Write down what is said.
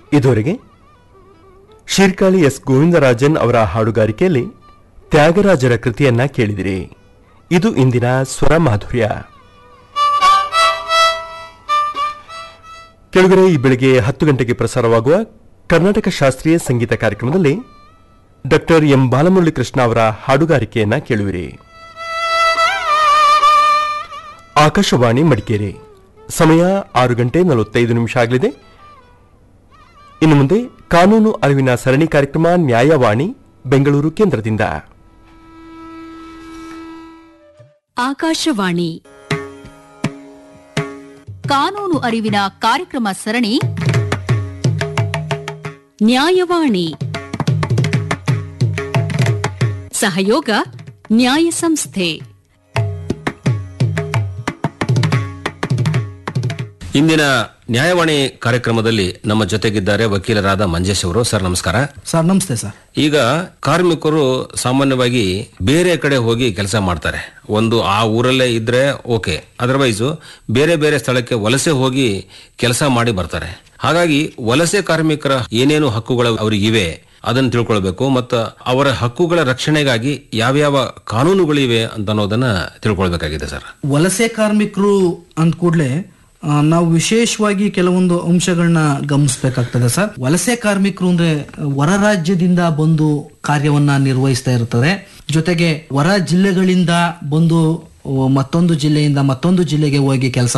ಇದುವರೆಗೆ ಶೀರ್ಕಾಳಿ ಎಸ್ ಗೋವಿಂದರಾಜನ್ ಅವರ ಹಾಡುಗಾರಿಕೆಯಲ್ಲಿ ತ್ಯಾಗರಾಜರ ಕೃತಿಯನ್ನ ಕೇಳಿದಿರಿ ಇದು ಇಂದಿನ ಸ್ವರ ಮಾಧುರ್ಯ ಕೆಳಗರೆ ಈ ಬೆಳಿಗ್ಗೆ ಹತ್ತು ಗಂಟೆಗೆ ಪ್ರಸಾರವಾಗುವ ಕರ್ನಾಟಕ ಶಾಸ್ತ್ರೀಯ ಸಂಗೀತ ಕಾರ್ಯಕ್ರಮದಲ್ಲಿ ಡಾಕ್ಟರ್ ಎಂ ಬಾಲಮುರಳಿ ಕೃಷ್ಣ ಅವರ ಹಾಡುಗಾರಿಕೆಯನ್ನ ಕೇಳುವಿರಿ ಆಕಾಶವಾಣಿ ಮಡಿಕೇರಿ ಸಮಯ ಆರು ಗಂಟೆ ನಲವತ್ತೈದು ನಿಮಿಷ ಆಗಲಿದೆ ಇನ್ನು ಮುಂದೆ ಕಾನೂನು ಅರಿವಿನ ಸರಣಿ ಕಾರ್ಯಕ್ರಮ ನ್ಯಾಯವಾಣಿ ಬೆಂಗಳೂರು ಕೇಂದ್ರದಿಂದ ಆಕಾಶವಾಣಿ ಕಾನೂನು ಅರಿವಿನ ಕಾರ್ಯಕ್ರಮ ಸರಣಿ ನ್ಯಾಯವಾಣಿ ಸಹಯೋಗ ನ್ಯಾಯ ಸಂಸ್ಥೆ ಇಂದಿನ ನ್ಯಾಯವಾಣಿ ಕಾರ್ಯಕ್ರಮದಲ್ಲಿ ನಮ್ಮ ಜೊತೆಗಿದ್ದಾರೆ ವಕೀಲರಾದ ಮಂಜೇಶ್ ಅವರು ಸರ್ ನಮಸ್ಕಾರ ಸರ್ ನಮಸ್ತೆ ಸರ್ ಈಗ ಕಾರ್ಮಿಕರು ಸಾಮಾನ್ಯವಾಗಿ ಬೇರೆ ಕಡೆ ಹೋಗಿ ಕೆಲಸ ಮಾಡ್ತಾರೆ ಒಂದು ಆ ಊರಲ್ಲೇ ಇದ್ರೆ ಓಕೆ ಅದರ್ವೈಸ್ ಬೇರೆ ಬೇರೆ ಸ್ಥಳಕ್ಕೆ ವಲಸೆ ಹೋಗಿ ಕೆಲಸ ಮಾಡಿ ಬರ್ತಾರೆ ಹಾಗಾಗಿ ವಲಸೆ ಕಾರ್ಮಿಕರ ಏನೇನು ಹಕ್ಕುಗಳು ಅವರಿಗಿವೆ ಅದನ್ನು ತಿಳ್ಕೊಳ್ಬೇಕು ಮತ್ತು ಅವರ ಹಕ್ಕುಗಳ ರಕ್ಷಣೆಗಾಗಿ ಯಾವ್ಯಾವ ಕಾನೂನುಗಳಿವೆ ಅಂತ ಅನ್ನೋದನ್ನ ತಿಳ್ಕೊಳ್ಬೇಕಾಗಿದೆ ಸರ್ ವಲಸೆ ಕಾರ್ಮಿಕರು ಅಂದ ಕೂಡಲೇ ನಾವು ವಿಶೇಷವಾಗಿ ಕೆಲವೊಂದು ಅಂಶಗಳನ್ನ ಗಮನಿಸಬೇಕಾಗ್ತದೆ ಸರ್ ವಲಸೆ ಕಾರ್ಮಿಕರು ಅಂದ್ರೆ ಹೊರ ರಾಜ್ಯದಿಂದ ಬಂದು ಕಾರ್ಯವನ್ನ ನಿರ್ವಹಿಸ್ತಾ ಇರ್ತಾರೆ ಜೊತೆಗೆ ಹೊರ ಜಿಲ್ಲೆಗಳಿಂದ ಬಂದು ಮತ್ತೊಂದು ಜಿಲ್ಲೆಯಿಂದ ಮತ್ತೊಂದು ಜಿಲ್ಲೆಗೆ ಹೋಗಿ ಕೆಲಸ